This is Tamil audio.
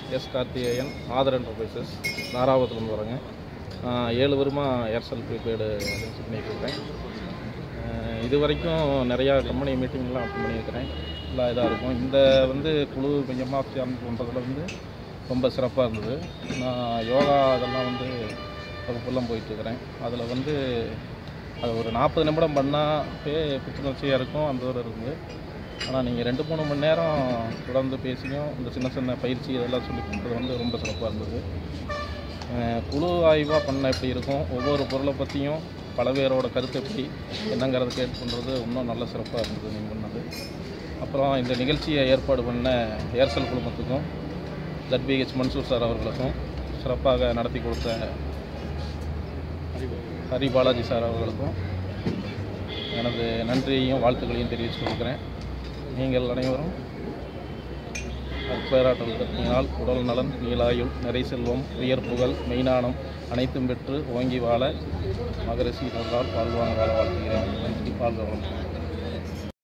எஸ் கார்த்திகேயன் ஆதர் என்டர்பிரைசஸ் தாராபுரத்துலேருந்து வரேங்க ஆஹ் ஏழு வருமா ஏர்செல் ப்ரீபெய்டு ஏஜென்சி பண்ணிட்டு இருக்கேன் ஆஹ் இது வரைக்கும் நிறையா கம்பெனி மீட்டிங்லாம் அட்டன் பண்ணியிருக்கிறேன் நல்லா இதாக இருக்கும் இந்த வந்து குழு மையமாக சேர்ந்து பண்ணுறதுல வந்து ரொம்ப சிறப்பாக இருந்தது நான் யோகா அதெல்லாம் வந்து வகுப்பெல்லாம் போயிட்டுருக்கிறேன் அதில் வந்து அது ஒரு நாற்பது நிமிடம் பண்ணால் புத்துணர்ச்சியாக இருக்கும் அந்த ஒரு இருக்குது ஆனால் நீங்கள் ரெண்டு மூணு மணி நேரம் தொடர்ந்து பேசியும் இந்த சின்ன சின்ன பயிற்சி இதெல்லாம் சொல்லி கொடுத்தது வந்து ரொம்ப சிறப்பாக இருந்தது அஹ் குழு ஆய்வாக பண்ண எப்படி இருக்கும் ஒவ்வொரு பொருளை பற்றியும் பல பேரோட கருத்து எப்படி என்னங்கிறத கேட்டு பண்ணுறது இன்னும் நல்ல சிறப்பாக இருந்தது நீங்கள் பண்ணது அப்புறம் இந்த நிகழ்ச்சியை ஏற்பாடு பண்ண ஏர்செல் குழுமத்துக்கும் ஜட்பிஹெச் மன்சூர் சார் அவர்களுக்கும் சிறப்பாக நடத்தி கொடுத்த ஹரி பாலாஜி சார் அவர்களுக்கும் எனது நன்றியையும் வாழ்த்துக்களையும் தெரிவித்துக் கொள்கிறேன் நீங்கள் அனைவரும் பேராற்றல் கற்பினால் உடல் நலன் நீலாயுள் நிறை செல்வம் உயர் புகழ் மெய்ஞானம் அனைத்தும் பெற்று ஓங்கி வாழ மகரிஷி நல்லால் வாழ்வாங்க வாழ வாழ்த்துகிறேன் நன்றி வாழ்க வளமுடன்